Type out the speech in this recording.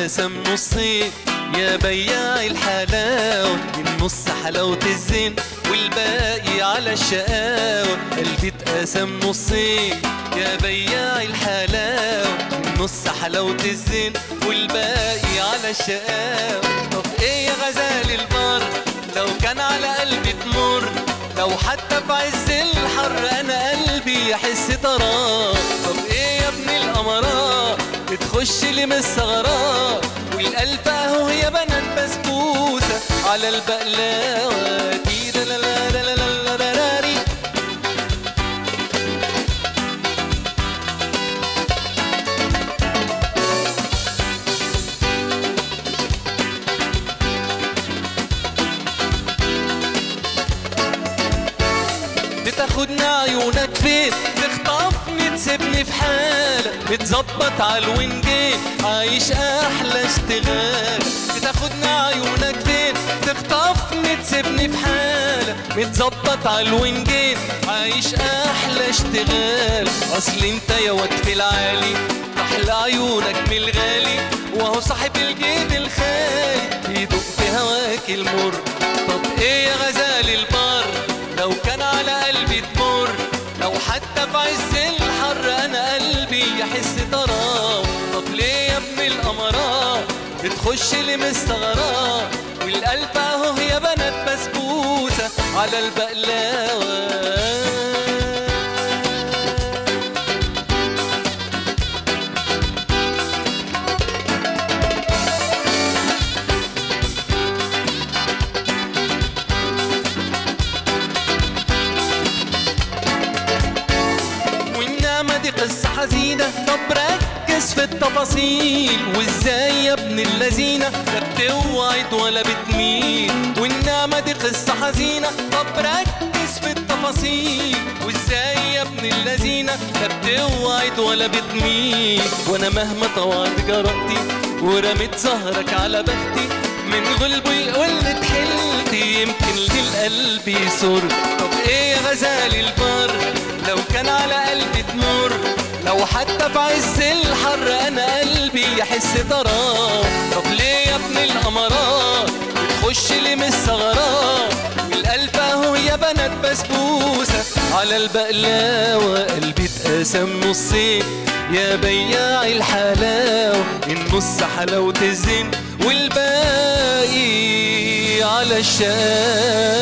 بتتقسم نصين يا بياع الحلاوة النص حلاوة الزين والباقي على الشقاوة قلبي اتقسم نصين يا بياع الحلاوة النص حلاوة الزين والباقي على الشقاوة طب ايه يا غزال البر لو كان على قلبي تمر لو حتى في عز الحر انا قلبي يحس طراب طب ايه يا ابن الامارات بتخش لي من الثغرات والالف اهو يا بنات بسبوسه على البقلاوه تيرا لا لا لا لا لا لا لا ري. بتاخدني عيونك فين تخطفني تسيبني في حالة بتظبط على الوينجين عايش احلى اشتغال بتاخدني عيونك فين تخطفني تسيبني في حالة متظبط على الوينجين عايش احلى اشتغال اصل انت يا واد في العالي احلى عيونك من الغالي وهو صاحب الجيب الخالي يدق في هواك المر طب ايه يا غزال البر لو كان على قلبي تمر لو حتى في عز الحر انا قلبي يحس طراب طب ليه يا ابن الامارات بتخش لي مستغرب والقلب اهو يا بنات بسبوسه على البقلاوه والنعمة دي قصة حزينة طب ركز في التفاصيل وازاي يا ابن اللذينة لا بتوعد ولا بتميل والنعمة دي قصة حزينة طب ركز في التفاصيل وازاي يا ابن اللذينة لا بتوعد ولا بتميل وانا مهما طوعت جرأتي ورميت زهرك على بختي من غلبي قلة حيلتي يمكن للقلب يسر طب ايه يا غزال البر لو كان على قلبي تمر لو حتى في عز الحر انا قلبي يحس طراب طب ليه يا ابن الامارات بتخش لي من الثغرات والقلب اهو يا بنات بسبوسه على البقلاوه قلبي اتقسم نصين يا بياع الحلاوه النص حلاوه الزين والباقي على الشام